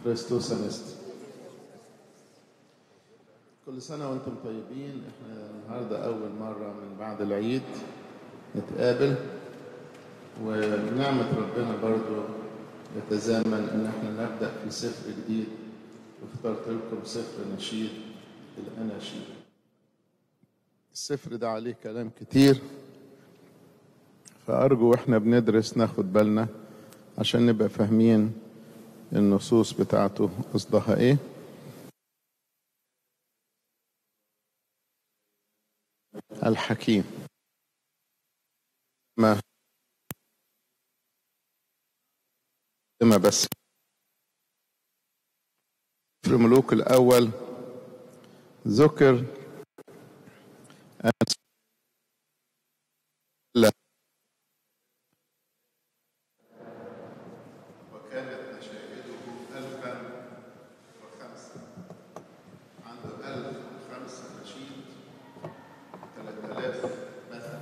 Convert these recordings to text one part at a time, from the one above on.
كريستوس انست كل سنة وانتم طيبين احنا النهاردة أول مرة من بعد العيد نتقابل ونعمة ربنا برضو يتزامن ان احنا نبدأ في سفر جديد واخترت لكم سفر نشيد الأناشيد السفر ده عليه كلام كتير فأرجو واحنا بندرس ناخد بالنا عشان نبقى فاهمين النصوص بتاعته قصدها ايه الحكيم ما ما بس في الملوك الأول ذكر أن لا وكانت مشاهده ألفا وخمسة عنده ألف وخمسة نشيد ثلاثة آلاف مثل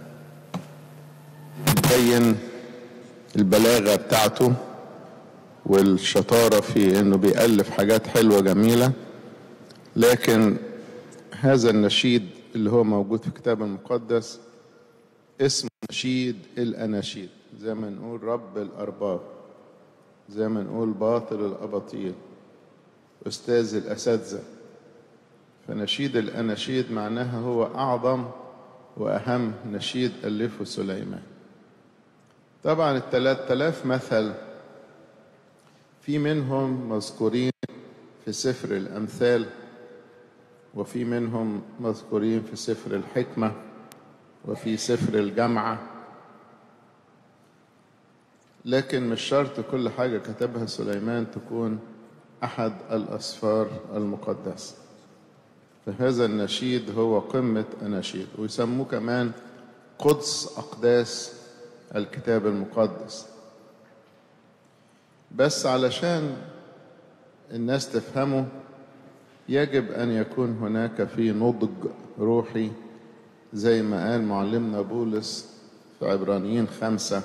تبين البلاغة بتاعته والشطارة في انه بيألف حاجات حلوة جميلة لكن هذا النشيد اللي هو موجود في الكتاب المقدس اسمه نشيد الأناشيد زي ما نقول رب الأرباب زي ما نقول باطل الأباطيل أستاذ الأساتذة فنشيد الأناشيد معناها هو أعظم وأهم نشيد ألفه سليمان طبعا الثلاث آلاف مثل في منهم مذكورين في سفر الأمثال وفي منهم مذكورين في سفر الحكمة وفي سفر الجامعة لكن مش شرط كل حاجة كتبها سليمان تكون أحد الأسفار المقدسة فهذا النشيد هو قمة أناشيد ويسموه كمان قدس أقداس الكتاب المقدس بس علشان الناس تفهمه يجب أن يكون هناك في نضج روحي زي ما قال معلمنا بولس في عبرانيين خمسة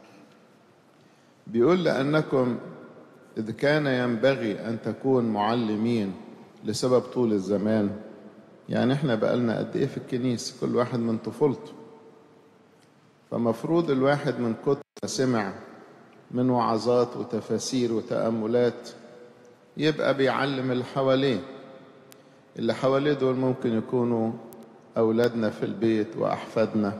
بيقول لأنكم إذ كان ينبغي أن تكون معلمين لسبب طول الزمان يعني احنا بقالنا قد ايه في الكنيسة كل واحد من طفولته فمفروض الواحد من كتر ما سمع من وعظات وتفاسير وتأملات يبقى بيعلم اللي حواليه اللي حواليه دول ممكن يكونوا أولادنا في البيت وأحفادنا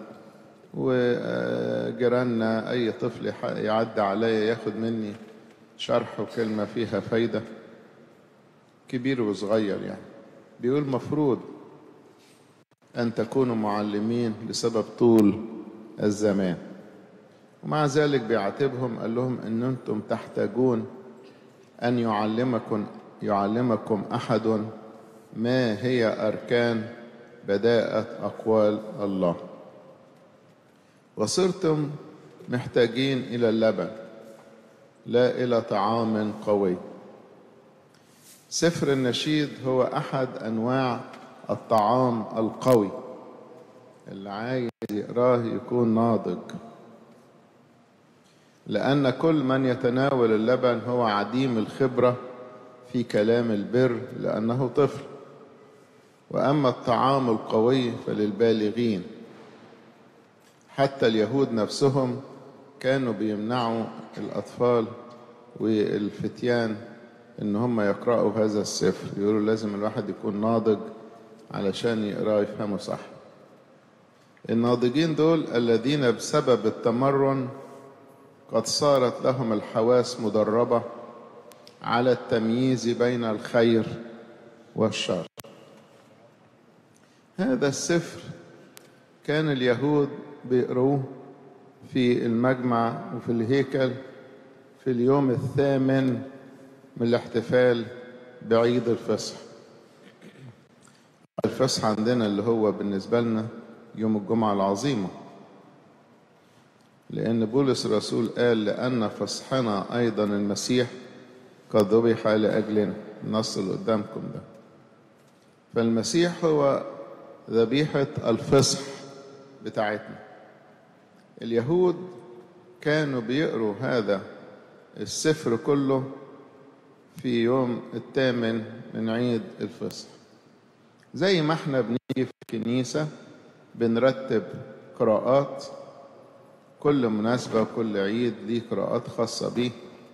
وجيراننا أي طفل يعدي عليا ياخد مني شرح وكلمة فيها فايدة كبير وصغير يعني بيقول مفروض أن تكونوا معلمين بسبب طول الزمان ومع ذلك بيعاتبهم قال لهم ان انتم تحتاجون ان يعلمكم يعلمكم احد ما هي اركان بداءة اقوال الله وصرتم محتاجين الى اللبن لا الى طعام قوي سفر النشيد هو احد انواع الطعام القوي اللي عايز يقراه يكون ناضج لأن كل من يتناول اللبن هو عديم الخبرة في كلام البر لأنه طفل وأما الطعام القوي فللبالغين حتى اليهود نفسهم كانوا بيمنعوا الأطفال والفتيان إن هم يقرأوا هذا السفر يقولوا لازم الواحد يكون ناضج علشان يقرأ يفهمه صح الناضجين دول الذين بسبب التمرن قد صارت لهم الحواس مدربة على التمييز بين الخير والشر هذا السفر كان اليهود بيقروه في المجمع وفي الهيكل في اليوم الثامن من الاحتفال بعيد الفصح الفصح عندنا اللي هو بالنسبة لنا يوم الجمعة العظيمة لأن بولس الرسول قال لأن فصحنا أيضا المسيح قد ذبح لأجلنا النص اللي قدامكم ده فالمسيح هو ذبيحة الفصح بتاعتنا اليهود كانوا بيقروا هذا السفر كله في يوم الثامن من عيد الفصح زي ما احنا بنيجي في الكنيسة بنرتب قراءات كل مناسبة كل عيد ليه قراءات خاصة بيه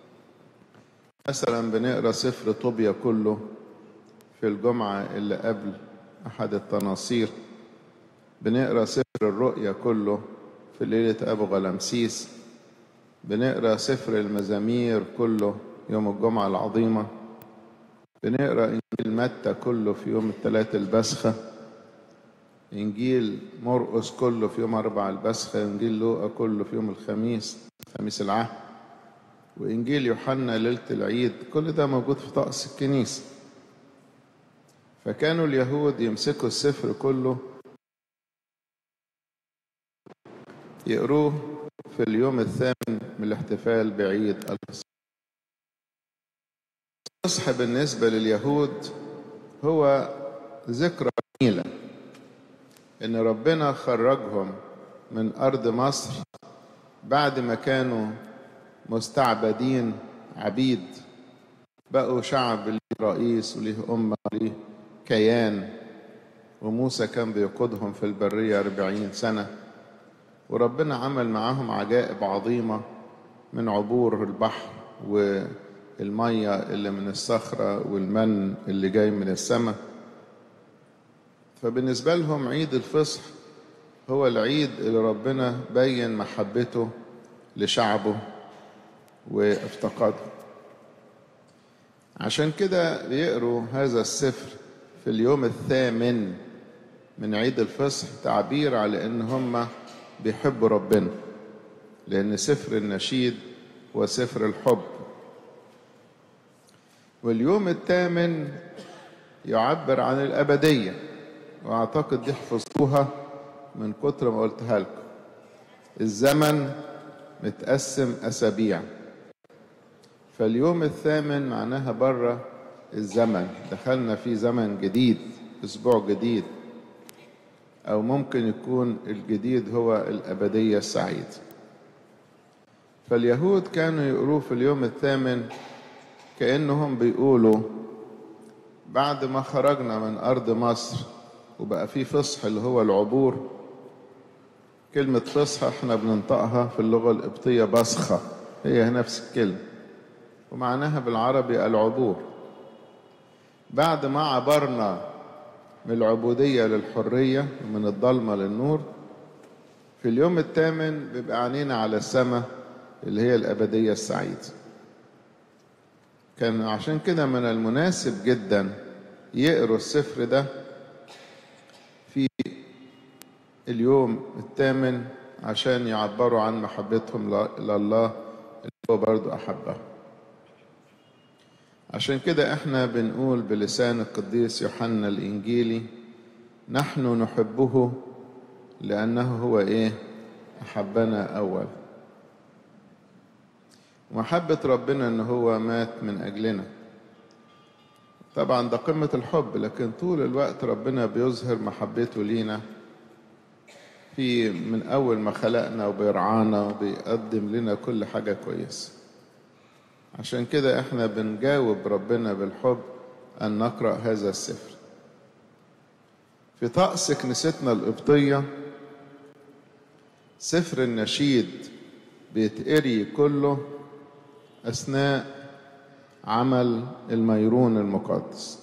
مثلا بنقرا سفر طوبيا كله في الجمعة اللي قبل أحد التناصير بنقرا سفر الرؤيا كله في ليلة أبو غلمسيس بنقرا سفر المزامير كله يوم الجمعة العظيمة بنقرا إنجيل متى كله في يوم الثلاث البسخة إنجيل مرقس كله في يوم أربع البسخة إنجيل لوقا كله في يوم الخميس خميس العهد وإنجيل يوحنا ليلة العيد كل ده موجود في طقس الكنيسة فكانوا اليهود يمسكوا السفر كله يقروه في اليوم الثامن من الاحتفال بعيد الفصح الفصح بالنسبة لليهود هو ذكرى جميلة إن ربنا خرجهم من أرض مصر بعد ما كانوا مستعبدين عبيد بقوا شعب ليه رئيس وليه أمة وليه كيان وموسى كان بيقودهم في البرية أربعين سنة وربنا عمل معاهم عجائب عظيمة من عبور البحر والمية اللي من الصخرة والمن اللي جاي من السماء فبالنسبة لهم عيد الفصح هو العيد اللي ربنا بين محبته لشعبه وافتقاده عشان كده بيقروا هذا السفر في اليوم الثامن من عيد الفصح تعبير على ان هم بيحبوا ربنا لان سفر النشيد هو سفر الحب واليوم الثامن يعبر عن الابديه واعتقد دي حفظتوها من كتر ما قلتها لكم الزمن متقسم اسابيع فاليوم الثامن معناها بره الزمن دخلنا في زمن جديد اسبوع جديد او ممكن يكون الجديد هو الابديه السعيده فاليهود كانوا يقولوا في اليوم الثامن كانهم بيقولوا بعد ما خرجنا من ارض مصر وبقى في فصح اللي هو العبور كلمة فصحى احنا بننطقها في اللغة القبطية بصخة هي نفس الكلمة ومعناها بالعربي العبور بعد ما عبرنا من العبودية للحرية ومن الضلمة للنور في اليوم الثامن بيبقى عينينا على السماء اللي هي الأبدية السعيدة كان عشان كده من المناسب جدا يقروا السفر ده في اليوم الثامن عشان يعبروا عن محبتهم لله اللي هو برضو أحبه عشان كده احنا بنقول بلسان القديس يوحنا الإنجيلي نحن نحبه لأنه هو إيه أحبنا أول محبة ربنا إن هو مات من أجلنا طبعا ده قمة الحب لكن طول الوقت ربنا بيظهر محبته لينا في من أول ما خلقنا وبيرعانا وبيقدم لنا كل حاجة كويسة عشان كده احنا بنجاوب ربنا بالحب أن نقرأ هذا السفر في طقس كنيستنا القبطية سفر النشيد بيتقري كله أثناء عمل الميرون المقدس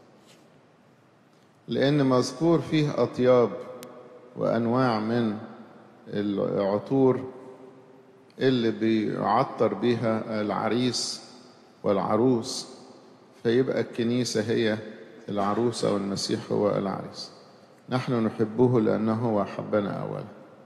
لأن مذكور فيه أطياب وأنواع من العطور اللي بيعطر بيها العريس والعروس فيبقى الكنيسة هي العروسة والمسيح هو العريس نحن نحبه لأنه هو حبنا أولا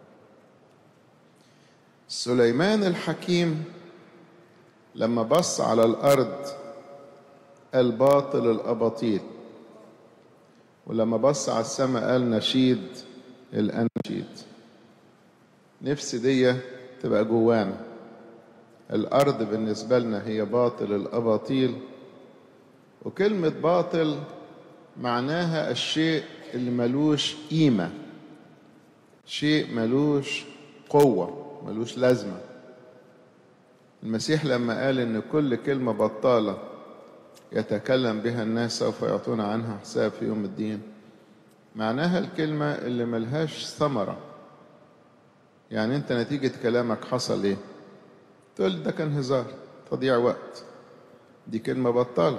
سليمان الحكيم لما بص على الأرض الباطل الأباطيل ولما بص على السماء قال نشيد الأنشيد نفسي دي تبقى جوانا الأرض بالنسبة لنا هي باطل الأباطيل وكلمة باطل معناها الشيء اللي ملوش قيمة شيء ملوش قوة ملوش لازمة المسيح لما قال إن كل كلمة بطالة يتكلم بها الناس سوف يعطون عنها حساب في يوم الدين معناها الكلمة اللي ملهاش ثمرة يعني انت نتيجة كلامك حصل ايه تقول ده كان هزار تضييع وقت دي كلمة بطالة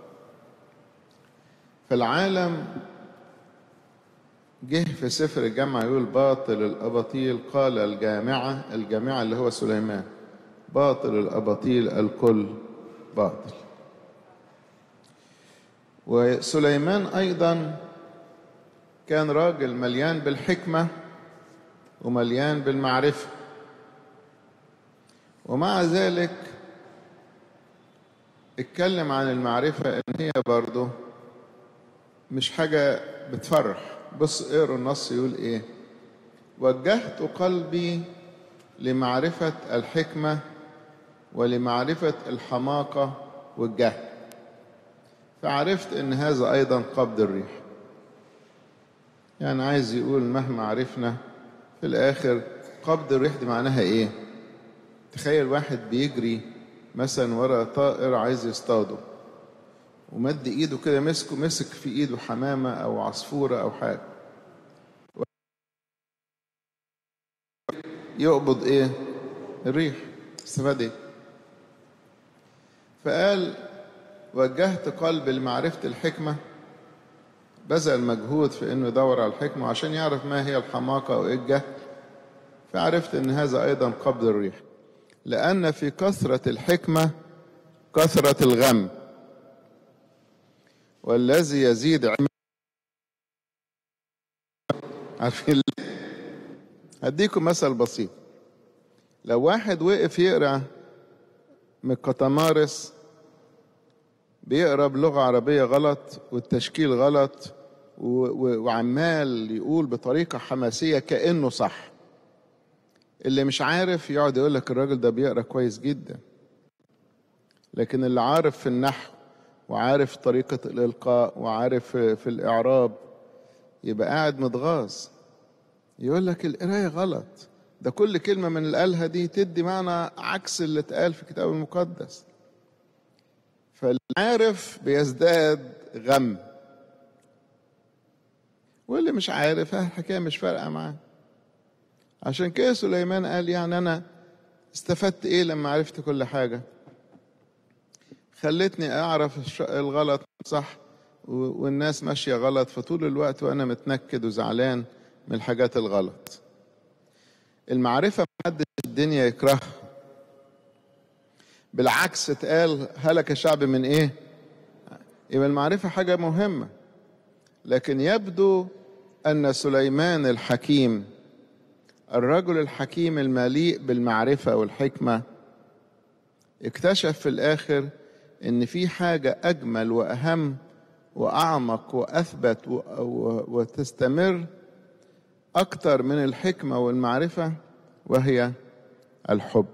في العالم جه في سفر الجامعة يقول باطل الأباطيل قال الجامعة الجامعة اللي هو سليمان باطل الأباطيل الكل باطل وسليمان أيضا كان راجل مليان بالحكمة ومليان بالمعرفة ومع ذلك اتكلم عن المعرفة ان هي برضه مش حاجة بتفرح بص اقروا النص يقول ايه وجهت قلبي لمعرفة الحكمة ولمعرفة الحماقة والجهل فعرفت ان هذا ايضا قبض الريح يعني عايز يقول مهما عرفنا في الاخر قبض الريح دي معناها ايه تخيل واحد بيجري مثلا ورا طائر عايز يصطاده ومد ايده كده مسكه مسك في ايده حمامه او عصفوره او حاجه يقبض ايه الريح استفاد ايه فقال وجهت قلبي لمعرفة الحكمة بذل مجهود في انه يدور على الحكمة عشان يعرف ما هي الحماقة وايه الجهل فعرفت ان هذا ايضا قبض الريح لان في كثرة الحكمة كثرة الغم والذي يزيد عم عارفين هديكم مثل بسيط لو واحد وقف يقرا من القطمارس بيقرا بلغه عربيه غلط والتشكيل غلط و... و... وعمال يقول بطريقه حماسيه كانه صح اللي مش عارف يقعد يقول لك الراجل ده بيقرا كويس جدا لكن اللي عارف في النحو وعارف طريقة الإلقاء وعارف في الإعراب يبقى قاعد متغاظ يقول لك القراية غلط ده كل كلمة من اللي قالها دي تدي معنى عكس اللي اتقال في الكتاب المقدس فالعارف بيزداد غم واللي مش عارف الحكاية مش فارقة معاه عشان كده سليمان قال يعني أنا استفدت إيه لما عرفت كل حاجة خلتني أعرف الغلط صح والناس ماشية غلط فطول الوقت وأنا متنكد وزعلان من الحاجات الغلط المعرفة محدش الدنيا يكرهها بالعكس اتقال هلك شعب من ايه يبقى المعرفة حاجة مهمة لكن يبدو أن سليمان الحكيم الرجل الحكيم المليء بالمعرفة والحكمة اكتشف في الآخر إن في حاجة أجمل وأهم وأعمق وأثبت وتستمر أكتر من الحكمة والمعرفة وهي الحب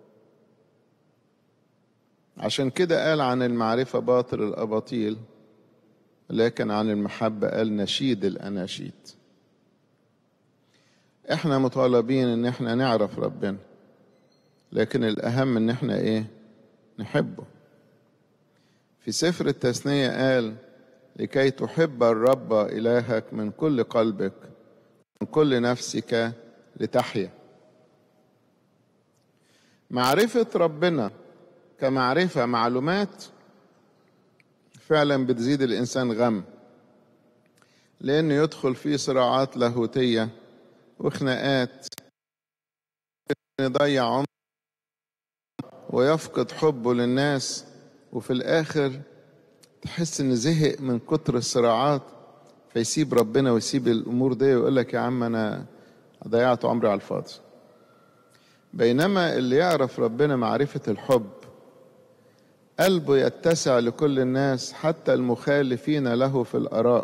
عشان كده قال عن المعرفة باطل الأباطيل لكن عن المحبة قال نشيد الأناشيد احنا مطالبين ان احنا نعرف ربنا لكن الأهم ان احنا ايه نحبه في سفر التثنية قال لكي تحب الرب إلهك من كل قلبك من كل نفسك لتحيا معرفة ربنا كمعرفة معلومات فعلا بتزيد الإنسان غم لأنه يدخل في صراعات لاهوتية وخناقات يضيع عمره ويفقد حبه للناس وفي الآخر تحس إن زهق من كتر الصراعات فيسيب ربنا ويسيب الأمور دي ويقول لك يا عم أنا ضيعت عمري على الفاضي بينما اللي يعرف ربنا معرفة الحب قلبه يتسع لكل الناس حتى المخالفين له في الآراء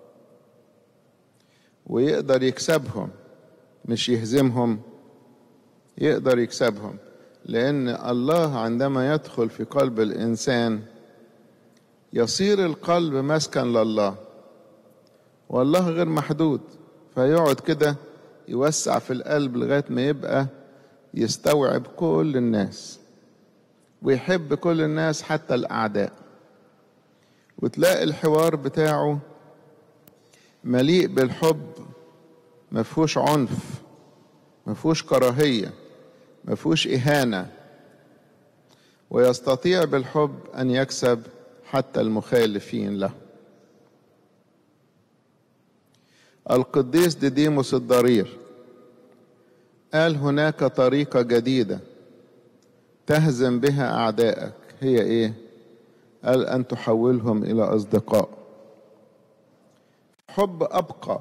ويقدر يكسبهم مش يهزمهم يقدر يكسبهم لأن الله عندما يدخل في قلب الإنسان يصير القلب مسكن لله والله غير محدود فيقعد كده يوسع في القلب لغاية ما يبقى يستوعب كل الناس ويحب كل الناس حتى الأعداء وتلاقي الحوار بتاعه مليء بالحب مفهوش عنف مفهوش كراهية مفهوش إهانة ويستطيع بالحب أن يكسب حتى المخالفين له القديس ديديموس الضرير قال هناك طريقة جديدة تهزم بها أعدائك هي إيه؟ قال أن تحولهم إلى أصدقاء حب أبقى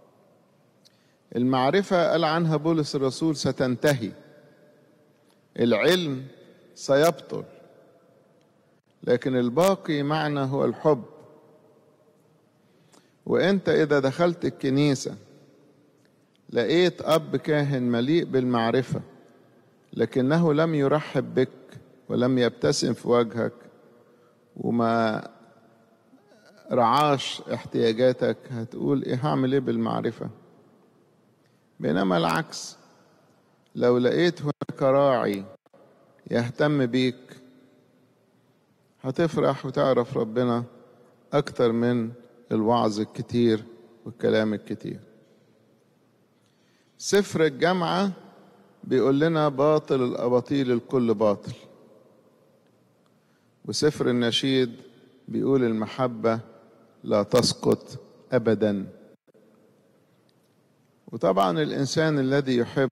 المعرفة قال عنها بولس الرسول ستنتهي العلم سيبطل لكن الباقي معنا هو الحب وانت اذا دخلت الكنيسه لقيت اب كاهن مليء بالمعرفه لكنه لم يرحب بك ولم يبتسم في وجهك وما رعاش احتياجاتك هتقول ايه هعمل ايه بالمعرفه بينما العكس لو لقيت هناك راعي يهتم بيك هتفرح وتعرف ربنا اكتر من الوعظ الكتير والكلام الكتير سفر الجامعة بيقول لنا باطل الأباطيل الكل باطل وسفر النشيد بيقول المحبة لا تسقط أبدا وطبعا الإنسان الذي يحب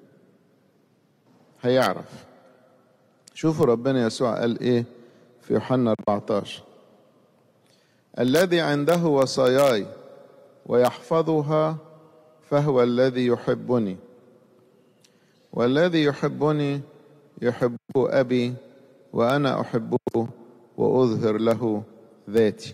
هيعرف شوفوا ربنا يسوع قال إيه في يوحنا 14 الذي عنده وصاياي ويحفظها فهو الذي يحبني والذي يحبني يحبه ابي وانا احبه واظهر له ذاتي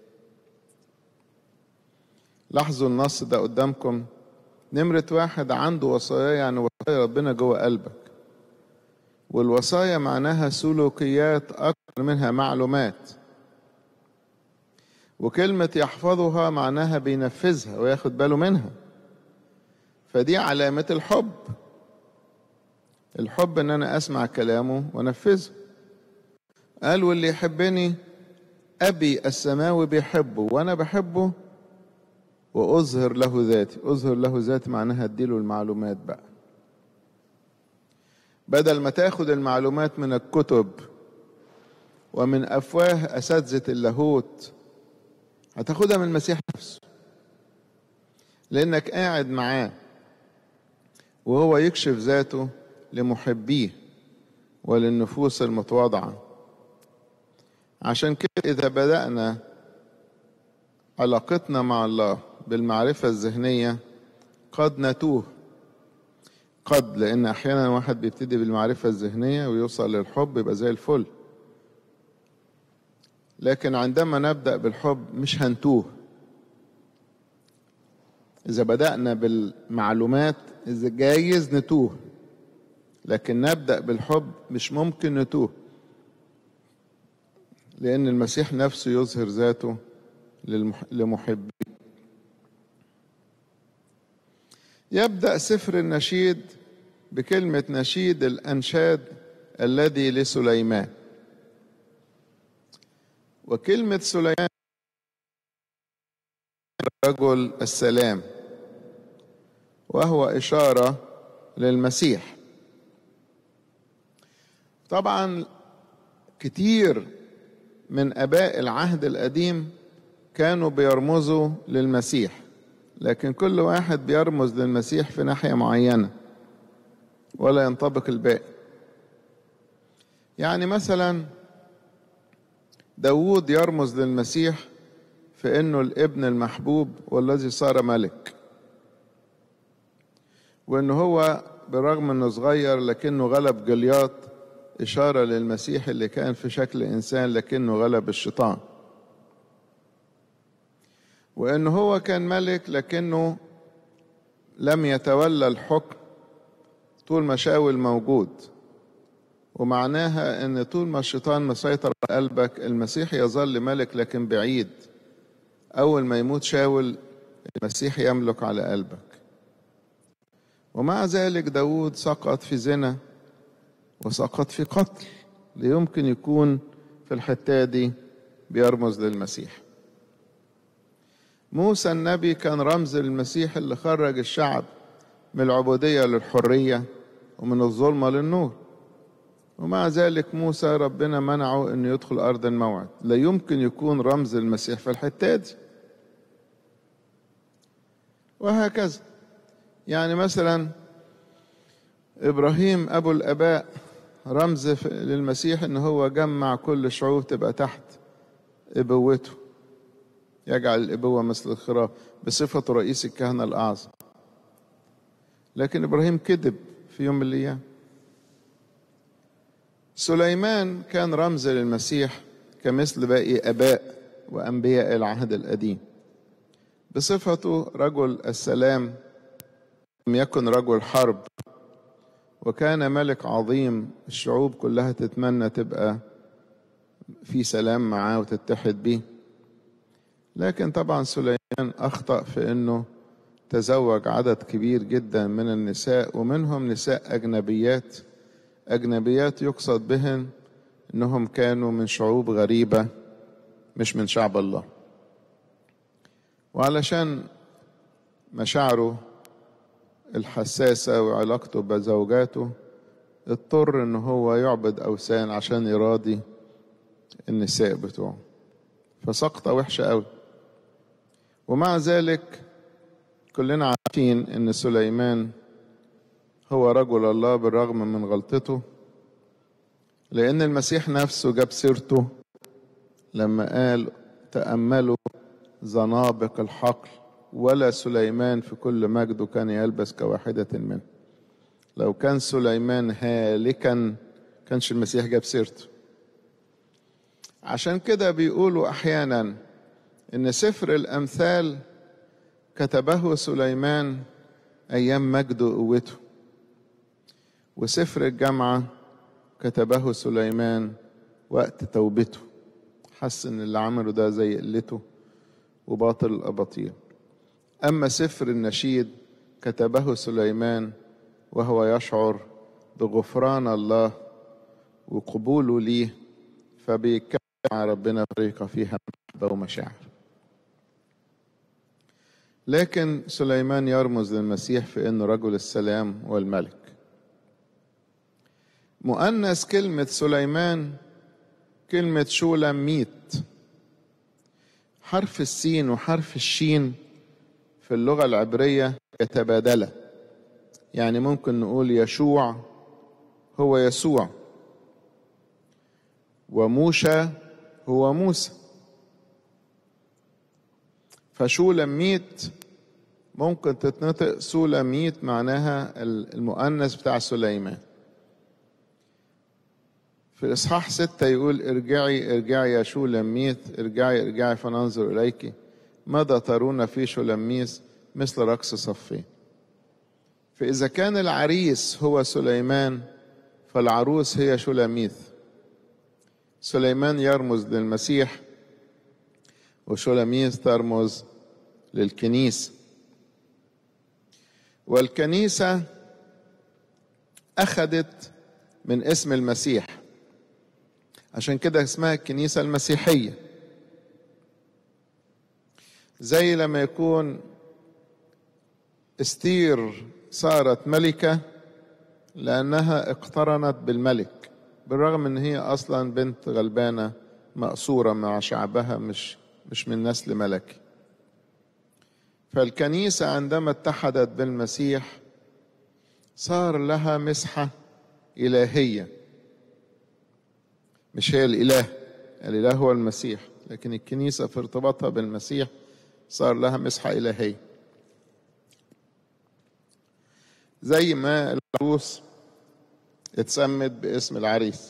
لاحظوا النص ده قدامكم نمرة واحد عنده وصايا يعني وصايا ربنا جوه قلبك والوصايا معناها سلوكيات أكثر منها معلومات وكلمة يحفظها معناها بينفذها وياخد باله منها فدي علامة الحب الحب ان انا اسمع كلامه وانفذه قال واللي يحبني ابي السماوي بيحبه وانا بحبه واظهر له ذاتي اظهر له ذاتي معناها اديله المعلومات بقى بدل ما تاخد المعلومات من الكتب ومن افواه اساتذه اللاهوت هتاخدها من المسيح نفسه لانك قاعد معاه وهو يكشف ذاته لمحبيه وللنفوس المتواضعه عشان كده اذا بدانا علاقتنا مع الله بالمعرفه الذهنيه قد نتوه قد لان احيانا واحد بيبتدي بالمعرفه الذهنيه ويوصل للحب يبقى زي الفل لكن عندما نبدا بالحب مش هنتوه اذا بدانا بالمعلومات اذا جايز نتوه لكن نبدا بالحب مش ممكن نتوه لان المسيح نفسه يظهر ذاته لمحبيه يبدا سفر النشيد بكلمه نشيد الانشاد الذي لسليمان وكلمه سليمان رجل السلام وهو اشاره للمسيح طبعا كتير من اباء العهد القديم كانوا بيرمزوا للمسيح لكن كل واحد بيرمز للمسيح في ناحيه معينه ولا ينطبق الباقي يعني مثلا داوود يرمز للمسيح في انه الابن المحبوب والذي صار ملك وان هو برغم انه صغير لكنه غلب جلياط اشاره للمسيح اللي كان في شكل انسان لكنه غلب الشيطان وان هو كان ملك لكنه لم يتولى الحكم طول ما شاول موجود ومعناها ان طول ما الشيطان مسيطر على قلبك المسيح يظل ملك لكن بعيد اول ما يموت شاول المسيح يملك على قلبك ومع ذلك داود سقط في زنا وسقط في قتل ليمكن يكون في الحتة دي بيرمز للمسيح موسى النبي كان رمز للمسيح اللي خرج الشعب من العبودية للحرية ومن الظلمة للنور ومع ذلك موسى ربنا منعه انه يدخل ارض الموعد لا يمكن يكون رمز المسيح في الحتة دي وهكذا يعني مثلا ابراهيم ابو الاباء رمز للمسيح ان هو جمع كل الشعوب تبقى تحت ابوته يجعل الابوه مثل الخراف بصفته رئيس الكهنه الاعظم لكن ابراهيم كذب في يوم من الايام سليمان كان رمز للمسيح كمثل باقي اباء وانبياء العهد القديم بصفته رجل السلام لم يكن رجل حرب وكان ملك عظيم الشعوب كلها تتمنى تبقى في سلام معاه وتتحد بيه لكن طبعا سليمان اخطا في انه تزوج عدد كبير جدا من النساء ومنهم نساء اجنبيات اجنبيات يقصد بهن انهم كانوا من شعوب غريبه مش من شعب الله وعلشان مشاعره الحساسة وعلاقته بزوجاته اضطر ان هو يعبد اوثان عشان يراضي النساء بتوعه فسقطة وحشة قوي ومع ذلك كلنا عارفين ان سليمان هو رجل الله بالرغم من غلطته لان المسيح نفسه جاب سيرته لما قال تأملوا زنابق الحقل ولا سليمان في كل مجده كان يلبس كواحدة منه لو كان سليمان هالكا كانش المسيح جاب سيرته عشان كده بيقولوا احيانا ان سفر الامثال كتبه سليمان ايام مجده وقوته وسفر الجامعه كتبه سليمان وقت توبته حس ان اللي عمله ده زي قلته وباطل الاباطيل اما سفر النشيد كتبه سليمان وهو يشعر بغفران الله وقبوله ليه فبيتكلم مع ربنا بطريقه فيها محبه ومشاعر لكن سليمان يرمز للمسيح في انه رجل السلام والملك مؤنث كلمه سليمان كلمه شولميت حرف السين وحرف الشين في اللغة العبرية يتبادلا يعني ممكن نقول يشوع هو يسوع وموشى هو موسى فشولميت ممكن تتنطق سولميت معناها المؤنث بتاع سليمان في الإصحاح ستة يقول ارجعي ارجعي يا شولميت ارجعي ارجعي فننظر إليك ماذا ترون في شلميس مثل رقص صفين فإذا كان العريس هو سليمان فالعروس هي شلميث سليمان يرمز للمسيح وشلميث ترمز للكنيسة والكنيسة أخذت من اسم المسيح عشان كده اسمها الكنيسة المسيحية زي لما يكون استير صارت ملكة لأنها اقترنت بالملك بالرغم ان هي اصلا بنت غلبانة مقصورة مع شعبها مش مش من نسل ملكي فالكنيسة عندما اتحدت بالمسيح صار لها مسحة إلهية مش هي الإله الإله هو المسيح لكن الكنيسة في ارتباطها بالمسيح صار لها مسحة إلهية زي ما العروس اتسمت باسم العريس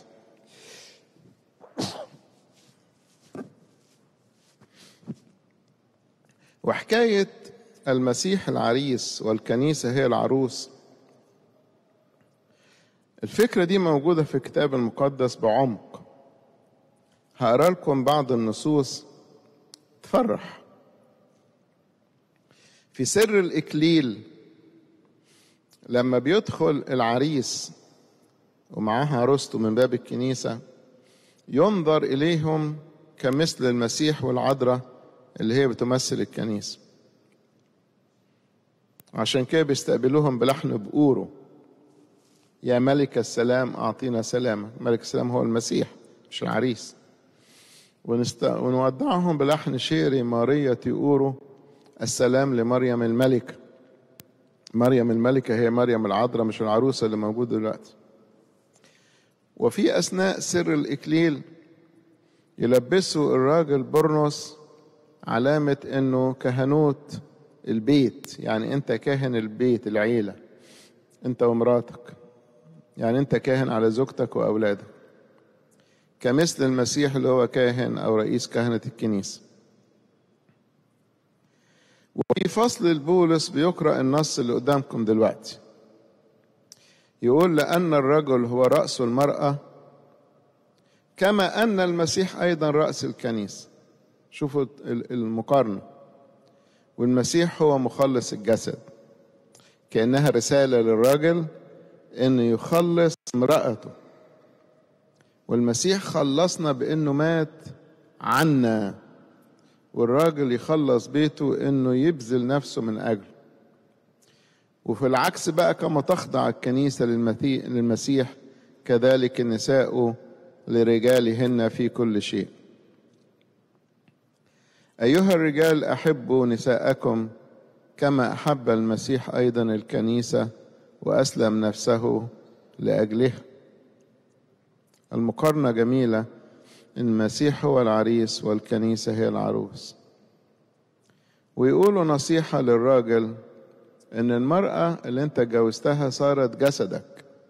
وحكاية المسيح العريس والكنيسة هي العروس الفكرة دي موجودة في الكتاب المقدس بعمق هقرا لكم بعض النصوص تفرح في سر الإكليل لما بيدخل العريس ومعاها عروسته من باب الكنيسة ينظر إليهم كمثل المسيح والعذراء اللي هي بتمثل الكنيسة عشان كده بيستقبلوهم بلحن بقوره يا ملك السلام أعطينا سلامك ملك السلام هو المسيح مش العريس ونست... ونودعهم بلحن شعري مارية يقولوا السلام لمريم الملكة مريم الملكة هي مريم العذراء مش العروسة اللي موجودة دلوقتي وفي أثناء سر الإكليل يلبسوا الراجل برنس علامة إنه كهنوت البيت يعني أنت كاهن البيت العيلة أنت ومراتك يعني أنت كاهن على زوجتك وأولادك كمثل المسيح اللي هو كاهن أو رئيس كهنة الكنيسة وفي فصل البولس بيقرأ النص اللي قدامكم دلوقتي يقول لأن الرجل هو رأس المرأة كما أن المسيح أيضا رأس الكنيسة شوفوا المقارنة والمسيح هو مخلص الجسد كأنها رسالة للراجل أن يخلص امرأته والمسيح خلصنا بأنه مات عنا والراجل يخلص بيته أنه يبذل نفسه من أجله وفي العكس بقى كما تخضع الكنيسة للمسيح كذلك النساء لرجالهن في كل شيء أيها الرجال أحبوا نساءكم كما أحب المسيح أيضا الكنيسة وأسلم نفسه لأجلها المقارنة جميلة المسيح هو العريس والكنيسة هي العروس ويقولوا نصيحة للراجل إن المرأة اللي أنت جوزتها صارت جسدك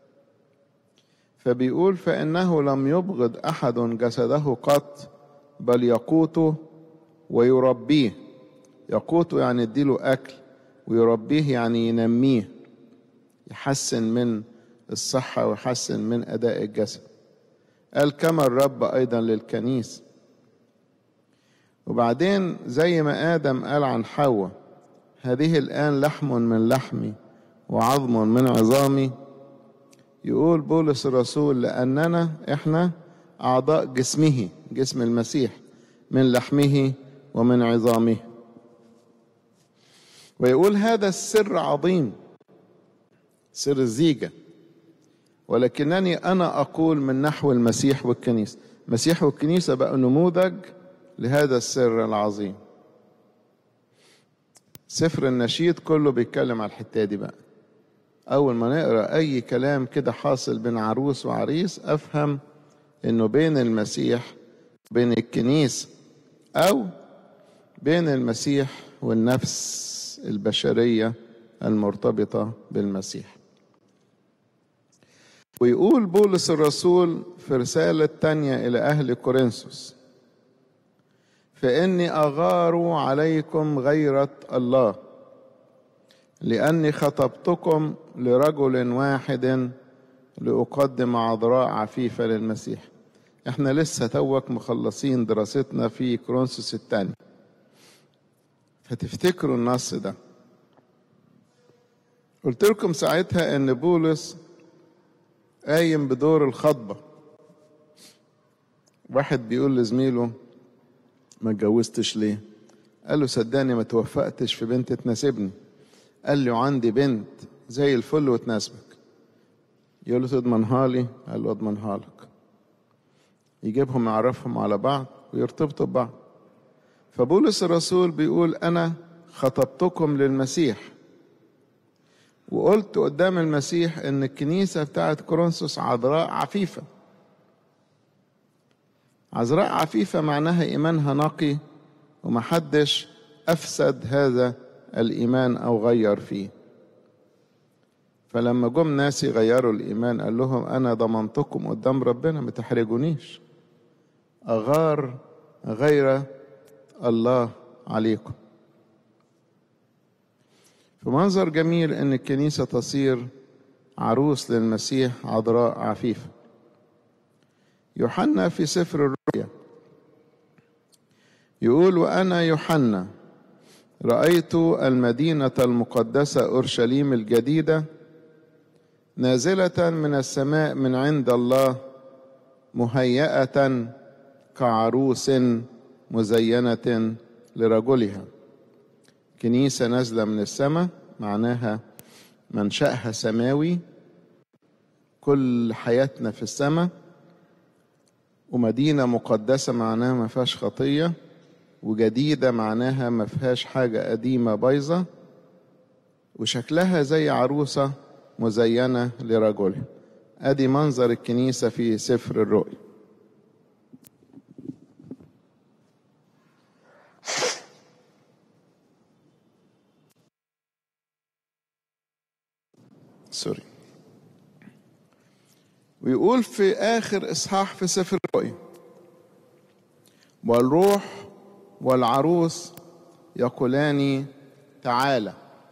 فبيقول فإنه لم يبغض أحد جسده قط بل يقوته ويربيه يقوته يعني يديله أكل ويربيه يعني ينميه يحسن من الصحة ويحسن من أداء الجسد قال كما الرب أيضا للكنيسة وبعدين زي ما آدم قال عن حواء هذه الآن لحم من لحمي وعظم من عظامي يقول بولس الرسول لأننا إحنا أعضاء جسمه جسم المسيح من لحمه ومن عظامه ويقول هذا السر عظيم سر الزيجة ولكنني أنا أقول من نحو المسيح والكنيسة المسيح والكنيسة بقى نموذج لهذا السر العظيم سفر النشيد كله بيتكلم على الحتة دي بقى أول ما نقرأ أي كلام كده حاصل بين عروس وعريس أفهم إنه بين المسيح بين الكنيسة أو بين المسيح والنفس البشرية المرتبطة بالمسيح ويقول بولس الرسول في رسالة تانية إلى أهل كورنثوس فإني أغار عليكم غيرة الله لأني خطبتكم لرجل واحد لأقدم عذراء عفيفة للمسيح احنا لسه توك مخلصين دراستنا في كورنثوس الثاني فتفتكروا النص ده قلت لكم ساعتها ان بولس قايم بدور الخطبة واحد بيقول لزميله ما اتجوزتش ليه قال له صدقني ما توفقتش في بنت تناسبني قال له عندي بنت زي الفل وتناسبك يقول له تضمنها لي قال له اضمنها لك يجيبهم يعرفهم على بعض ويرتبطوا ببعض فبولس الرسول بيقول انا خطبتكم للمسيح وقلت قدام المسيح ان الكنيسه بتاعت كورنثوس عذراء عفيفه عذراء عفيفه معناها ايمانها نقي ومحدش افسد هذا الايمان او غير فيه فلما جم ناس يغيروا الايمان قال لهم انا ضمنتكم قدام ربنا ما تحرجونيش اغار غير الله عليكم في منظر جميل ان الكنيسه تصير عروس للمسيح عذراء عفيفه يوحنا في سفر الرؤيا يقول وانا يوحنا رايت المدينه المقدسه اورشليم الجديده نازله من السماء من عند الله مهيئه كعروس مزينة لرجلها كنيسة نازلة من السماء معناها منشأها سماوي كل حياتنا في السماء ومدينة مقدسة معناها ما فيهاش خطية وجديدة معناها ما فيهاش حاجة قديمة بايظة وشكلها زي عروسة مزينة لرجلها ادي منظر الكنيسة في سفر الرؤيا سوري ويقول في آخر إصحاح في سفر الرؤيا والروح والعروس يقولان تعالى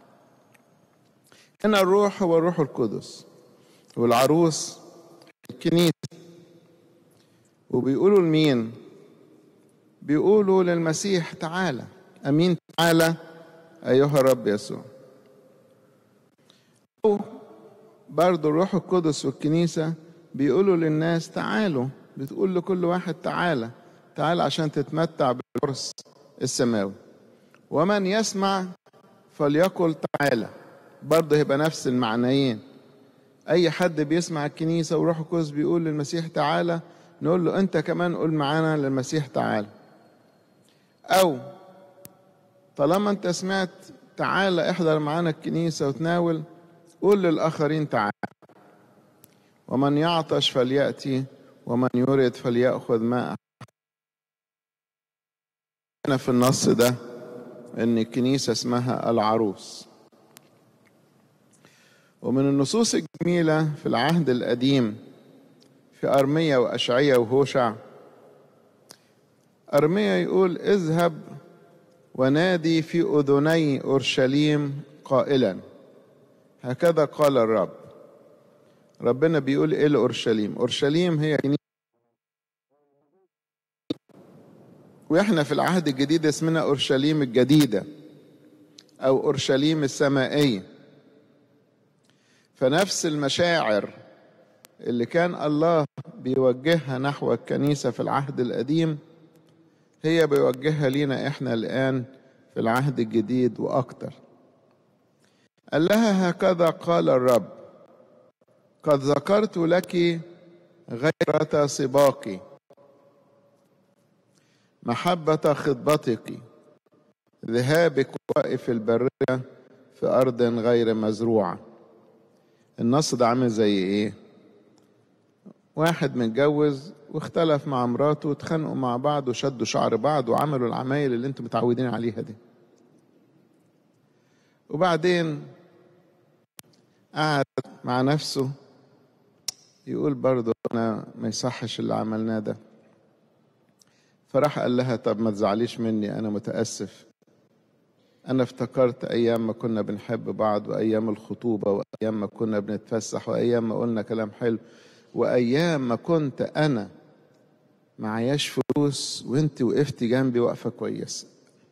هنا الروح هو الروح القدس والعروس الكنيسة وبيقولوا لمين بيقولوا للمسيح تعالى أمين تعالى أيها الرب يسوع برضو الروح القدس والكنيسة بيقولوا للناس تعالوا بتقول لكل واحد تعالى تعالى عشان تتمتع بالعرس السماوي ومن يسمع فليقل تعالى برضه هيبقى نفس المعنيين اي حد بيسمع الكنيسة وروح القدس بيقول للمسيح تعالى نقول له انت كمان قول معانا للمسيح تعالى او طالما انت سمعت تعالى احضر معانا الكنيسة وتناول قول للآخرين تعالى ومن يعطش فليأتي ومن يرد فليأخذ ماء هنا في النص ده ان الكنيسة اسمها العروس ومن النصوص الجميلة في العهد القديم في أرمية وأشعية وهوشع أرمية يقول اذهب ونادي في أذني أورشليم قائلا هكذا قال الرب ربنا بيقول ايه لأورشليم أورشليم هي كنيسة واحنا في العهد الجديد اسمنا أورشليم الجديدة أو أورشليم السمائية فنفس المشاعر اللي كان الله بيوجهها نحو الكنيسة في العهد القديم هي بيوجهها لينا احنا الآن في العهد الجديد وأكتر قال لها هكذا قال الرب قد ذكرت لك غيرة سباقي محبة خطبتك ذهابك واقف البرية في أرض غير مزروعة النص ده عامل زي إيه واحد متجوز واختلف مع مراته واتخانقوا مع بعض وشدوا شعر بعض وعملوا العمايل اللي انتم متعودين عليها دي وبعدين قعد مع نفسه يقول برضه انا ما يصحش اللي عملناه ده فراح قال لها طب ما تزعليش مني انا متاسف انا افتكرت ايام ما كنا بنحب بعض وايام الخطوبه وايام ما كنا بنتفسح وايام ما قلنا كلام حلو وايام ما كنت انا معياش فلوس وانت وقفتي جنبي واقفه كويسه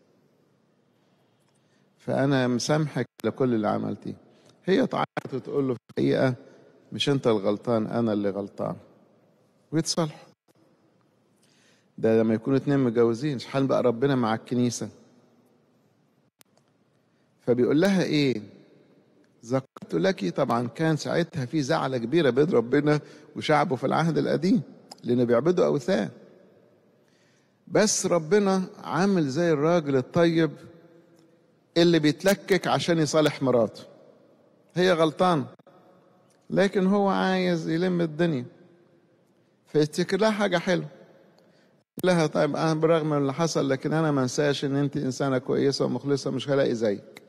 فانا مسامحك لكل اللي عملتيه هي تعيط وتقول له في الحقيقه مش انت الغلطان انا اللي غلطان ويتصالحوا ده لما يكونوا اتنين متجوزين حال بقى ربنا مع الكنيسه فبيقول لها ايه ذكرت لك طبعا كان ساعتها في زعلة كبيرة بين ربنا وشعبه في العهد القديم لأنه بيعبدوا أوثان بس ربنا عامل زي الراجل الطيب اللي بيتلكك عشان يصالح مراته هي غلطان لكن هو عايز يلم الدنيا فيفتكر لها حاجة حلوة لها طيب أنا برغم من اللي حصل لكن أنا ما انساش إن أنت إنسانة كويسة ومخلصة مش هلاقي زيك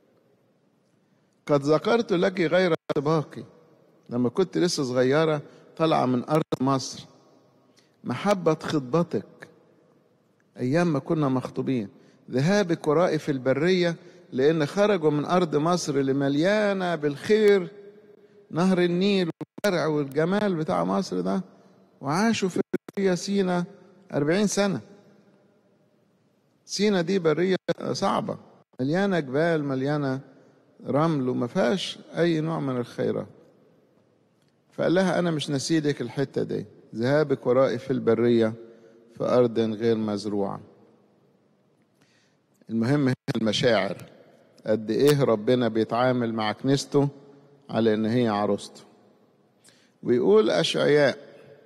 قد ذكرت لك غير سباقي لما كنت لسه صغيرة طالعة من أرض مصر محبة خطبتك أيام ما كنا مخطوبين ذهابك ورائي في البرية لأن خرجوا من أرض مصر اللي مليانة بالخير نهر النيل والزرع والجمال بتاع مصر ده وعاشوا في برية سينا أربعين سنة سينا دي برية صعبة مليانة جبال مليانة رمل وما فيهاش اي نوع من الخيرات فقال لها انا مش نسيلك الحته دي ذهابك ورائي في البريه في أرض غير مزروعة المهم هي المشاعر قد إيه ربنا بيتعامل مع كنيسته على إن هي عروسته ويقول أشعياء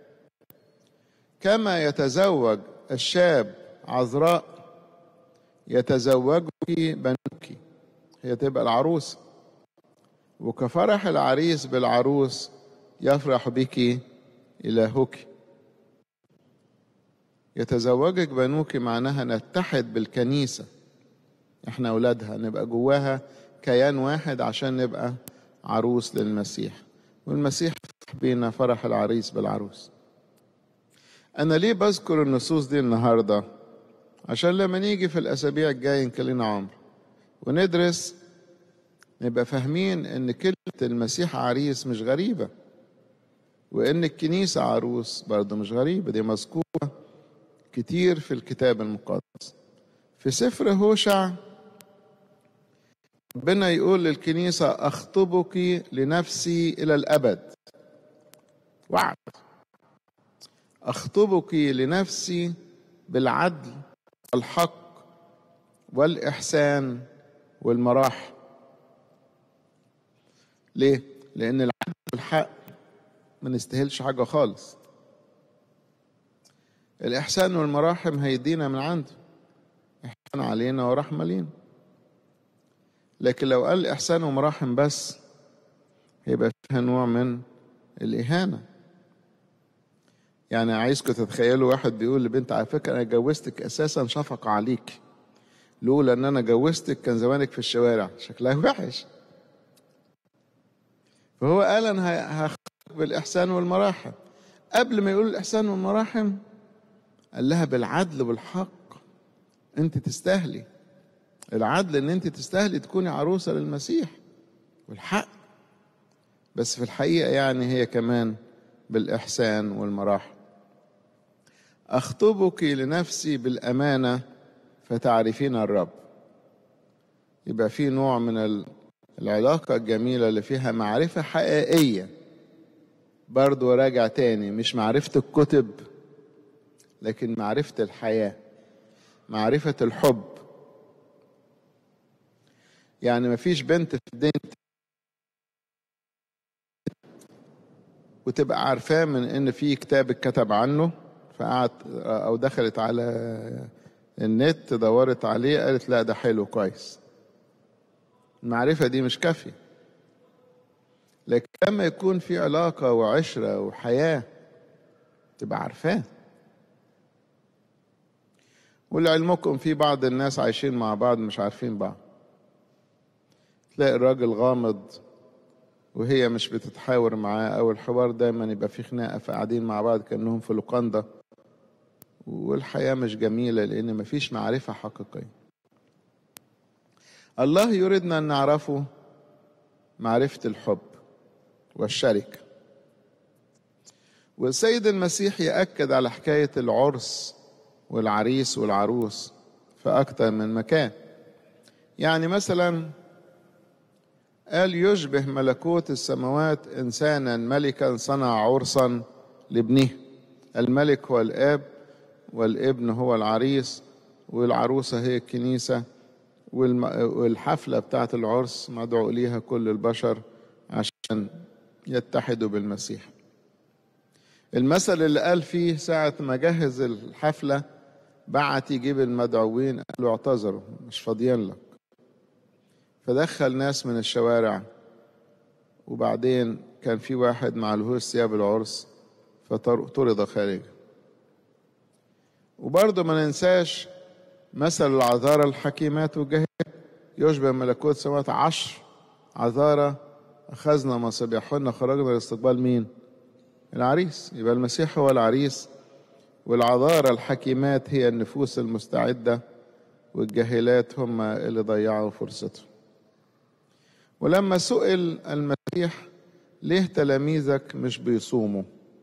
كما يتزوج الشاب عذراء يتزوجك بنوك هي تبقى العروس وكفرح العريس بالعروس يفرح بك إلهك يتزوجك بنوك معناها نتحد بالكنيسة احنا أولادها نبقى جواها كيان واحد عشان نبقى عروس للمسيح والمسيح فرح بينا فرح العريس بالعروس أنا ليه بذكر النصوص دي النهاردة عشان لما نيجي في الأسابيع الجاية نكلنا عمر وندرس نبقى فاهمين ان كلمة المسيح عريس مش غريبة وان الكنيسة عروس برضه مش غريبة دي مذكورة كتير في الكتاب المقدس في سفر هوشع ربنا يقول للكنيسة أخطبك لنفسي إلى الأبد وعد أخطبك لنفسي بالعدل والحق والإحسان والمراح ليه؟ لأن العدل والحق ما نستاهلش حاجة خالص الإحسان والمراحم هيدينا من عنده إحسان علينا ورحمة لينا لكن لو قال إحسان ومراحم بس هيبقى فيها نوع من الإهانة يعني عايزكم تتخيلوا واحد بيقول لبنت على فكرة أنا جوزتك أساسا شفقة عليك لولا إن أنا جوزتك كان زمانك في الشوارع شكلها وحش فهو قال أنا هخطبك بالإحسان والمراحم قبل ما يقول الإحسان والمراحم قال لها بالعدل والحق أنت تستاهلي العدل إن أنت تستاهلي تكوني عروسة للمسيح والحق بس في الحقيقة يعني هي كمان بالإحسان والمراحم أخطبك لنفسي بالأمانة فتعرفين الرب يبقى في نوع من العلاقة الجميلة اللي فيها معرفة حقيقية برضو راجع تاني مش معرفة الكتب لكن معرفة الحياة معرفة الحب يعني مفيش بنت في الدنيا وتبقى عارفاه من ان في كتاب اتكتب عنه فقعدت او دخلت على النت دورت عليه قالت لا ده حلو كويس المعرفة دي مش كافية لكن لما يكون في علاقة وعشرة وحياة تبقى عارفاه ولعلمكم في بعض الناس عايشين مع بعض مش عارفين بعض تلاقي الراجل غامض وهي مش بتتحاور معاه او الحوار دايما يبقى في خناقه فقاعدين مع بعض كانهم في لوكاندا والحياه مش جميله لان مفيش معرفه حقيقيه الله يريدنا ان نعرفه معرفه الحب والشركه والسيد المسيح ياكد على حكايه العرس والعريس والعروس في اكتر من مكان يعني مثلا قال يشبه ملكوت السماوات انسانا ملكا صنع عرسا لابنه الملك هو الاب والابن هو العريس والعروسه هي الكنيسه والحفله بتاعه العرس مدعو اليها كل البشر عشان يتحدوا بالمسيح المثل اللي قال فيه ساعة ما جهز الحفلة بعت يجيب المدعوين قالوا اعتذروا مش فاضيين لك فدخل ناس من الشوارع وبعدين كان في واحد معلهوش ثياب العرس فطرد خارجا وبرضه ما ننساش مثل العذارى الحكيمات والجاهلات يشبه ملكوت سماوات عشر عذارى أخذنا مصابيحهن خرجنا لاستقبال مين؟ العريس يبقى المسيح هو العريس والعذارى الحكيمات هي النفوس المستعدة والجاهلات هم اللي ضيعوا فرصتهم ولما سئل المسيح ليه تلاميذك مش بيصوموا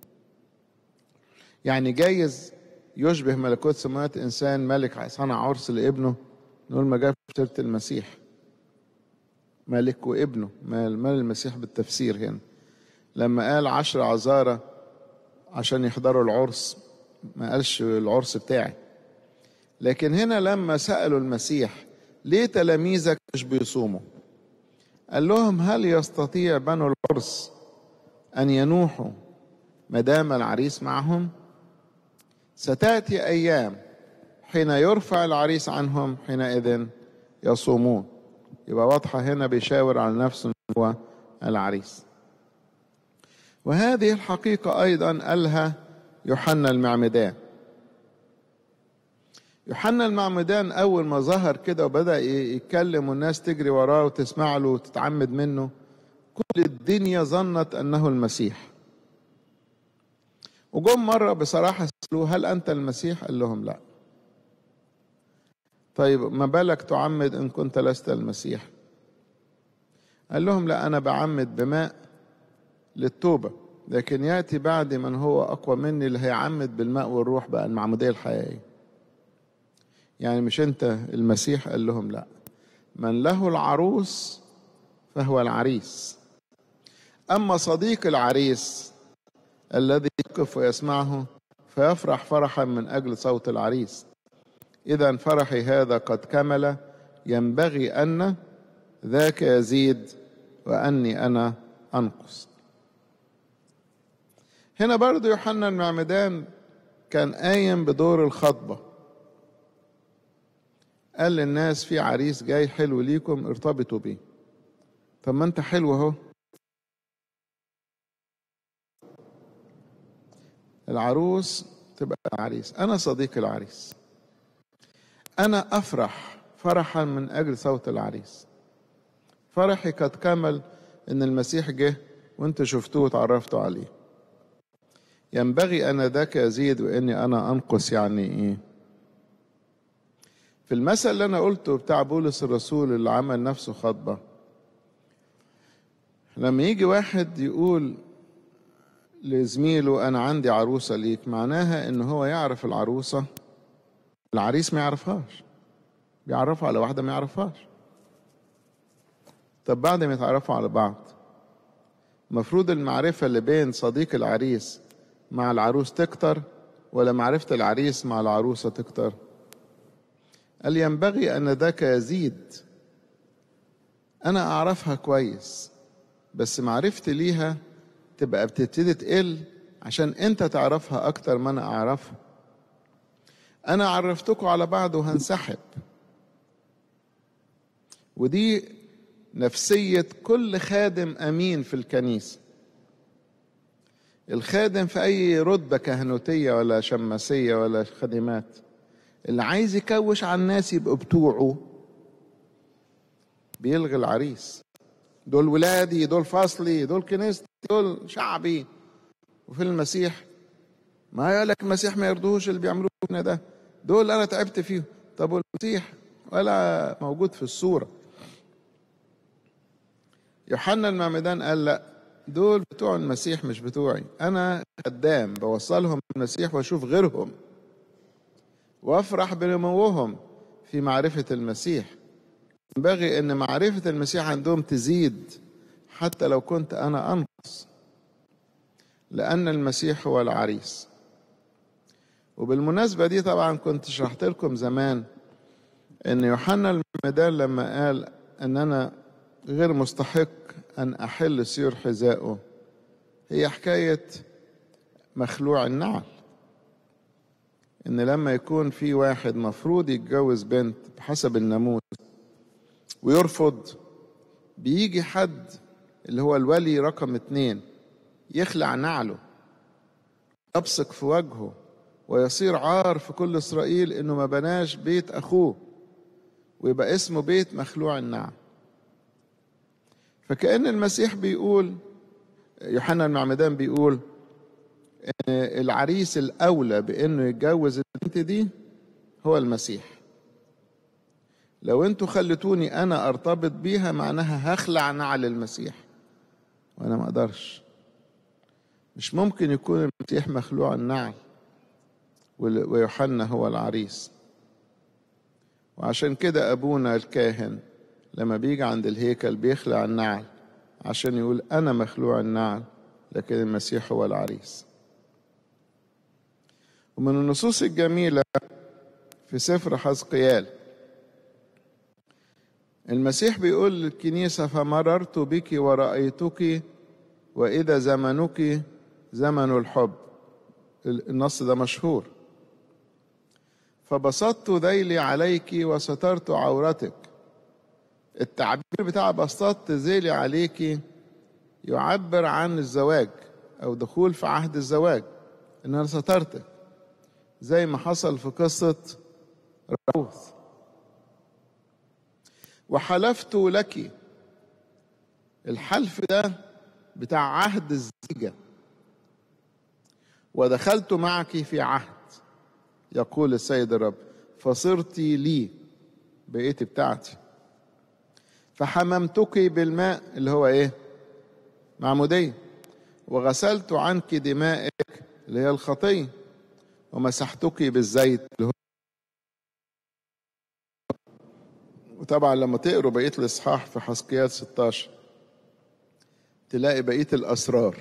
يعني جايز يشبه ملكوت سماوات انسان ملك صنع عرس لابنه نقول ما جابش سيره المسيح ملك وابنه مال مال المسيح بالتفسير هنا لما قال عشر عذارى عشان يحضروا العرس ما قالش العرس بتاعي لكن هنا لما سألوا المسيح ليه تلاميذك مش بيصوموا قال لهم هل يستطيع بنو العرس أن ينوحوا ما دام العريس معهم ستأتي أيام حين يرفع العريس عنهم حينئذ يصومون يبقى واضحة هنا بيشاور على نفسه هو العريس وهذه الحقيقة أيضا قالها يوحنا المعمدان يوحنا المعمدان أول ما ظهر كده وبدأ يتكلم والناس تجري وراه وتسمع له وتتعمد منه كل الدنيا ظنت أنه المسيح وجم مرة بصراحة سألوه هل أنت المسيح؟ قال لهم لا طيب ما بالك تعمد إن كنت لست المسيح قال لهم لا أنا بعمد بماء للتوبة لكن يأتي بعد من هو أقوى مني اللي هيعمد بالماء والروح بقى المعمودية الحقيقية يعني مش أنت المسيح قال لهم لا من له العروس فهو العريس أما صديق العريس الذي يقف ويسمعه فيفرح فرحا من أجل صوت العريس إذا فرحي هذا قد كمل ينبغي أن ذاك يزيد وأني أنا أنقص هنا برضو يوحنا المعمدان كان قايم بدور الخطبة قال للناس في عريس جاي حلو ليكم ارتبطوا بيه طب ما انت حلو اهو العروس تبقى عريس انا صديق العريس انا افرح فرحا من اجل صوت العريس فرحي قد كمل ان المسيح جه وانت شفتوه وتعرفتوا عليه ينبغي ان ذاك يزيد واني انا انقص يعني ايه في المثل اللي انا قلته بتاع بولس الرسول اللي عمل نفسه خطبه لما يجي واحد يقول لزميله انا عندي عروسه ليك معناها ان هو يعرف العروسه العريس ما يعرفهاش بيعرفها على واحده ما يعرفهاش طب بعد ما يتعرفوا على بعض المفروض المعرفة اللي بين صديق العريس مع العروس تكتر ولا معرفة العريس مع العروسة تكتر قال ينبغي أن ذاك يزيد أنا أعرفها كويس بس معرفتي ليها تبقى بتبتدي تقل عشان أنت تعرفها أكتر ما أنا أعرفها أنا عرفتكم على بعض وهنسحب ودي نفسية كل خادم أمين في الكنيسة الخادم في أي رتبة كهنوتية ولا شماسية ولا خدمات اللي عايز يكوش على الناس يبقوا بتوعه بيلغي العريس دول ولادي دول فصلي دول كنيستي دول شعبي وفي المسيح ما يقول لك المسيح ما يرضوش اللي بيعملوه ده دول انا تعبت فيهم طب والمسيح ولا موجود في الصوره يوحنا المعمدان قال لا دول بتوع المسيح مش بتوعي انا خدام بوصلهم المسيح واشوف غيرهم وافرح بنموهم في معرفة المسيح ينبغي ان معرفة المسيح عندهم تزيد حتى لو كنت انا انقص لان المسيح هو العريس وبالمناسبة دي طبعا كنت شرحت لكم زمان ان يوحنا المعمدان لما قال ان انا غير مستحق أن أحل سير حذائه هي حكاية مخلوع النعل إن لما يكون في واحد مفروض يتجوز بنت بحسب الناموس ويرفض بيجي حد اللي هو الولي رقم اتنين يخلع نعله يبصق في وجهه ويصير عار في كل إسرائيل إنه ما بناش بيت أخوه ويبقى اسمه بيت مخلوع النعل فكأن المسيح بيقول يوحنا المعمدان بيقول ان العريس الاولى بانه يتجوز البنت دي هو المسيح لو انتوا خلتوني انا ارتبط بيها معناها هخلع نعل المسيح وانا ما اقدرش مش ممكن يكون المسيح مخلوع النعل ويوحنا هو العريس وعشان كده ابونا الكاهن لما بيجي عند الهيكل بيخلع النعل عشان يقول أنا مخلوع النعل لكن المسيح هو العريس ومن النصوص الجميلة في سفر حزقيال المسيح بيقول للكنيسة فمررت بك ورأيتك وإذا زمنك زمن الحب النص ده مشهور فبسطت ذيلي عليك وسترت عورتك التعبير بتاع بسطت ذيلي عليك يعبر عن الزواج أو دخول في عهد الزواج إن أنا سترتك زي ما حصل في قصة راوث وحلفت لك الحلف ده بتاع عهد الزيجة ودخلت معك في عهد يقول السيد الرب فصرت لي بقيت بتاعتي فحممتك بالماء اللي هو ايه معمودية وغسلت عنك دمائك اللي هي الخطية ومسحتك بالزيت اللي هو وطبعا لما تقروا بقية الإصحاح في حسقيات 16 تلاقي بقية الأسرار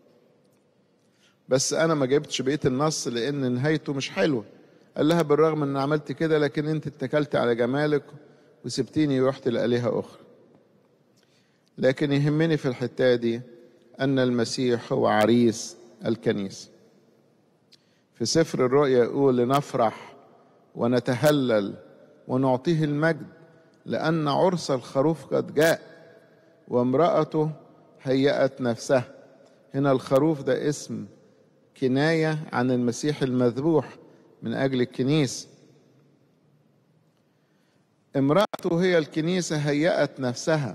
بس أنا ما جبتش بقية النص لأن نهايته مش حلوة قال لها بالرغم أن عملت كده لكن أنت اتكلت على جمالك وسبتيني ورحت لآلهة أخرى لكن يهمني في الحتة دي أن المسيح هو عريس الكنيسة في سفر الرؤيا يقول لنفرح ونتهلل ونعطيه المجد لأن عرس الخروف قد جاء وامرأته هيأت نفسها هنا الخروف ده اسم كناية عن المسيح المذبوح من أجل الكنيسة امرأته هي الكنيسة هيأت نفسها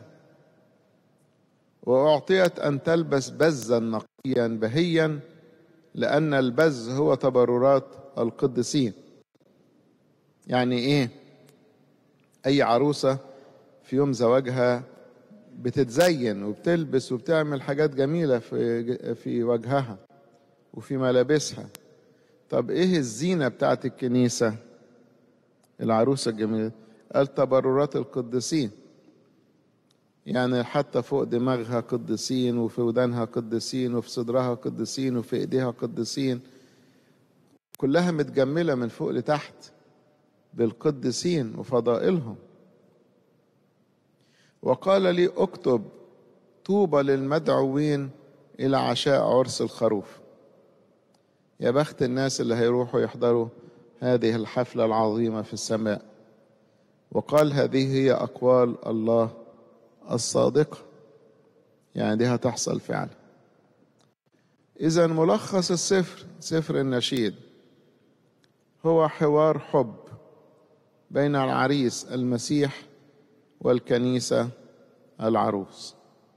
وأعطيت أن تلبس بزا نقيا بهيا لأن البز هو تبررات القديسين يعني إيه أي عروسة في يوم زواجها بتتزين وبتلبس وبتعمل حاجات جميلة في في وجهها وفي ملابسها طب إيه الزينة بتاعت الكنيسة العروسة الجميلة قال تبررات القديسين يعني حتى فوق دماغها قديسين وفي ودانها قديسين وفي صدرها قديسين وفي ايديها قديسين كلها متجملة من فوق لتحت بالقديسين وفضائلهم وقال لي اكتب طوبى للمدعوين إلى عشاء عرس الخروف يا بخت الناس اللي هيروحوا يحضروا هذه الحفلة العظيمة في السماء وقال هذه هي أقوال الله الصادقة يعني دي هتحصل فعلا إذا ملخص السفر سفر النشيد هو حوار حب بين العريس المسيح والكنيسة العروس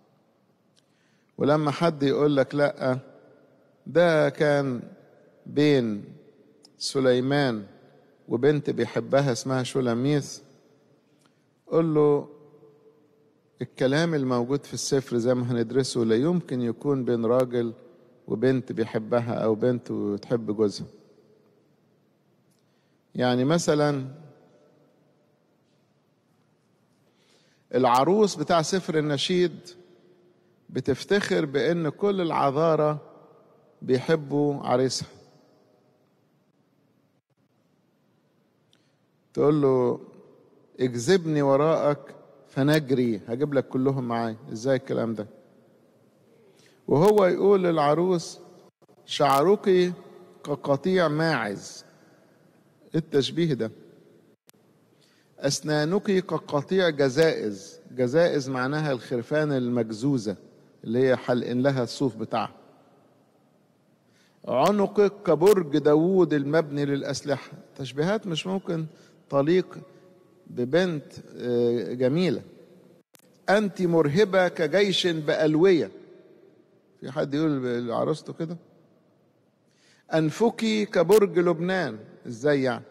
ولما حد يقول لك لا ده كان بين سليمان وبنت بيحبها اسمها شولاميث قل له الكلام الموجود في السفر زي ما هندرسه لا يمكن يكون بين راجل وبنت بيحبها او بنت وتحب جوزها يعني مثلا العروس بتاع سفر النشيد بتفتخر بان كل العذارى بيحبوا عريسها تقول له اجذبني وراءك فنجري هجيب لك كلهم معايا ازاي الكلام ده وهو يقول للعروس شعرك كقطيع ماعز التشبيه ده أسنانك كقطيع جزائز جزائز معناها الخرفان المجزوزة اللي هي حلقين لها الصوف بتاعها عنقك كبرج داوود المبني للأسلحة تشبيهات مش ممكن تليق ببنت جميلة أنت مرهبة كجيش بألوية في حد يقول لعروسته كده أنفك كبرج لبنان إزاي يعني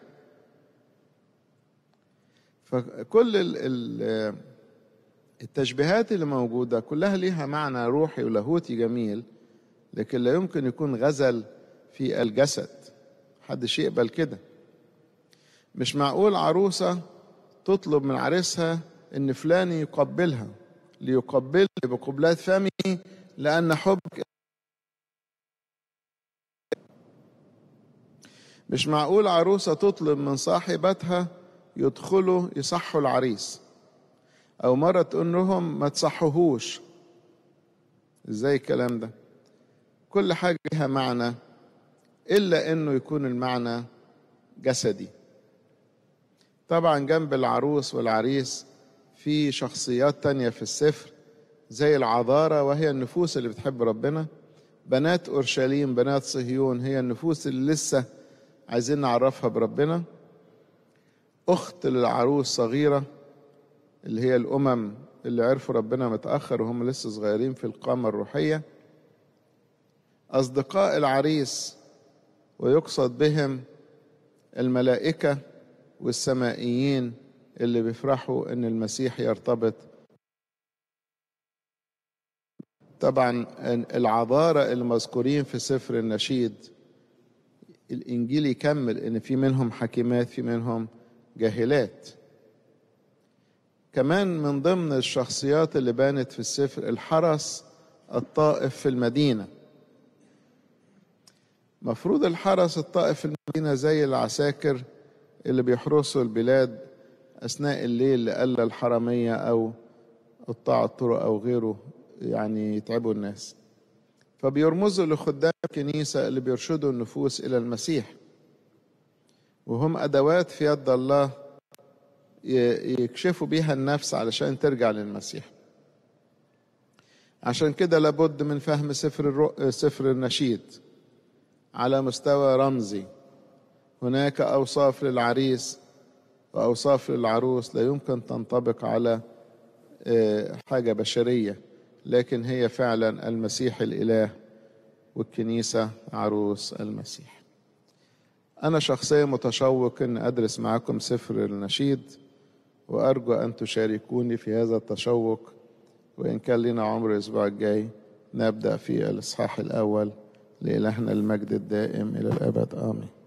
فكل التشبيهات اللي موجودة كلها ليها معنى روحي ولاهوتي جميل لكن لا يمكن يكون غزل في الجسد محدش يقبل كده مش معقول عروسة تطلب من عريسها ان فلان يقبلها ليقبل بقبلات فمه لان حبك مش معقول عروسة تطلب من صاحبتها يدخلوا يصحوا العريس أو مرة تقول لهم ما تصحوهوش ازاي الكلام ده كل حاجة لها معنى إلا إنه يكون المعنى جسدي طبعا جنب العروس والعريس في شخصيات تانية في السفر زي العذارة وهي النفوس اللي بتحب ربنا بنات أورشليم بنات صهيون هي النفوس اللي لسه عايزين نعرفها بربنا أخت للعروس صغيرة اللي هي الأمم اللي عرفوا ربنا متأخر وهم لسه صغيرين في القامة الروحية أصدقاء العريس ويقصد بهم الملائكة والسمائيين اللي بيفرحوا ان المسيح يرتبط طبعا العذارى المذكورين في سفر النشيد الانجيل يكمل ان في منهم حكيمات في منهم جاهلات كمان من ضمن الشخصيات اللي بانت في السفر الحرس الطائف في المدينه مفروض الحرس الطائف في المدينه زي العساكر اللي بيحرسوا البلاد أثناء الليل لألا الحرامية أو قطاع الطرق أو غيره يعني يتعبوا الناس فبيرمزوا لخدام الكنيسة اللي بيرشدوا النفوس إلى المسيح وهم أدوات في يد الله يكشفوا بيها النفس علشان ترجع للمسيح عشان كده لابد من فهم سفر الرو... سفر النشيد على مستوى رمزي هناك أوصاف للعريس وأوصاف للعروس لا يمكن تنطبق على حاجة بشرية لكن هي فعلا المسيح الإله والكنيسة عروس المسيح أنا شخصيا متشوق أن أدرس معكم سفر النشيد وأرجو أن تشاركوني في هذا التشوق وإن كان لنا عمر الأسبوع الجاي نبدأ في الإصحاح الأول لإلهنا المجد الدائم إلى الأبد آمين